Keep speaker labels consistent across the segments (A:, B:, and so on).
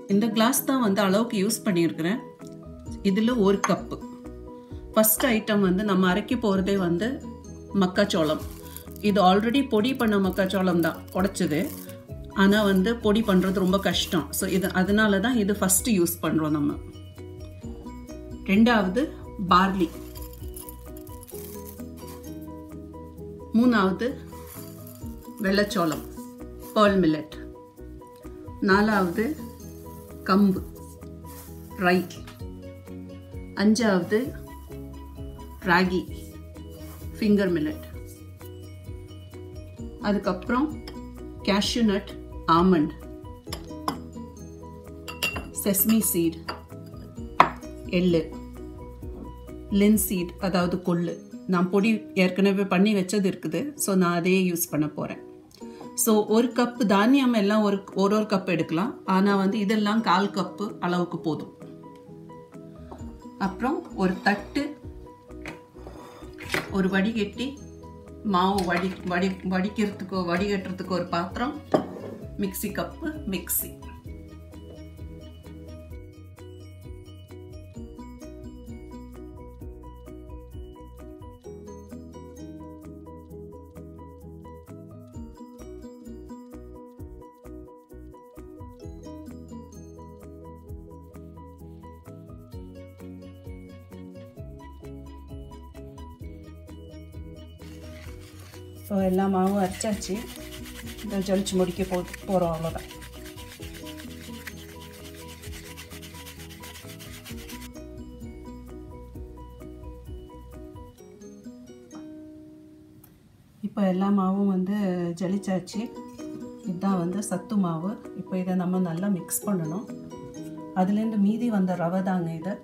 A: இந்த கிளாஸ் தான் வந்து அளவுக்கு யூஸ் பண்ணியிருக்கிறேன் இதில் ஒரு கப்பு ஃபஸ்ட் ஐட்டம் வந்து நம்ம அரைக்க போகிறதே வந்து மக்காச்சோளம் இது ஆல்ரெடி பொடி பண்ண மக்காச்சோளம் தான் உடைச்சது ஆனால் வந்து பொடி பண்ணுறது ரொம்ப கஷ்டம் ஸோ இது அதனால தான் இது ஃபஸ்ட்டு யூஸ் பண்ணுறோம் நம்ம ரெண்டாவது பார்லி மூணாவது வெள்ளச்சோளம் பேர்ல் மில்லட் நாலாவது கம்பு ரை அஞ்சாவது ராகி ஃபிங்கர் மில்லட் அதுக்கப்புறம் cashew nut almond sesame seed எள்ளு லின்சீட் அதாவது கொள்ளு நான் பொடி ஏற்கனவே பண்ணி வச்சது இருக்குது ஸோ நான் அதையே யூஸ் பண்ண போகிறேன் ஸோ ஒரு கப்பு தானியம் எல்லாம் ஒரு ஒரு ஒரு கப் எடுக்கலாம் ஆனால் வந்து இதெல்லாம் கால் கப்பு அளவுக்கு போதும் அப்புறம் ஒரு தட்டு ஒரு வடிகட்டி மாவு வடி வடி வடிக்கிறதுக்கு வடிகட்டுறதுக்கு ஒரு பாத்திரம் மிக்சி கப்பு மிக்சி ஸோ எல்லா மாவும் அரைச்சாச்சு இதை ஜலிச்சு முடிக்க போ போகிறோம் அவ்வளோதான் இப்போ எல்லா மாவும் வந்து ஜலிச்சாச்சு இதுதான் வந்து சத்து மாவு இப்போ இதை நம்ம நல்லா மிக்ஸ் பண்ணணும் அதுலேருந்து மீதி வந்த ரவை தாங்க இதை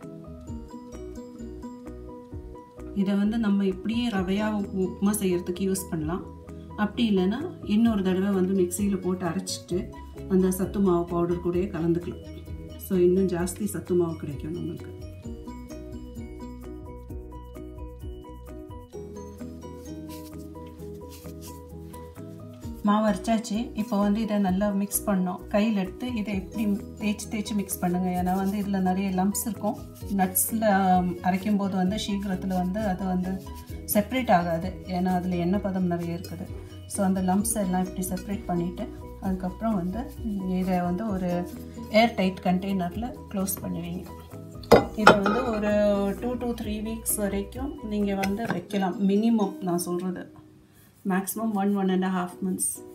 A: இதை வந்து நம்ம இப்படியே ரவையாக உப்புமா செய்கிறதுக்கு யூஸ் பண்ணலாம் அப்படி இல்லைன்னா இன்னொரு தடவை வந்து மிக்சியில் போட்டு அரைச்சிட்டு அந்த சத்து மாவு பவுடர் கூடயே கலந்துக்கலாம் ஸோ இன்னும் ஜாஸ்தி சத்து மாவு கிடைக்கும் நம்மளுக்கு மாவு அரைச்சாச்சு இப்போ வந்து இதை நல்லா மிக்ஸ் பண்ணோம் கையில் எடுத்து இதை எப்படி தேய்ச்சி தேய்ச்சி மிக்ஸ் பண்ணுங்கள் ஏன்னா வந்து இதில் நிறைய லம்ப்ஸ் இருக்கும் நட்ஸில் அரைக்கும் போது வந்து சீக்கிரத்தில் வந்து அது வந்து செப்ரேட் ஆகாது ஏன்னா அதில் எண்ணெய் பதம் நிறைய இருக்குது ஸோ அந்த லம்ப்ஸ் எல்லாம் இப்படி செப்ரேட் பண்ணிவிட்டு அதுக்கப்புறம் வந்து இதை வந்து ஒரு ஏர் டைட் கண்டெய்னரில் க்ளோஸ் பண்ணுவீங்க இதை வந்து ஒரு டூ டூ த்ரீ வீக்ஸ் வரைக்கும் நீங்கள் வந்து வைக்கலாம் மினிமம் நான் சொல்கிறது maximum one one and half months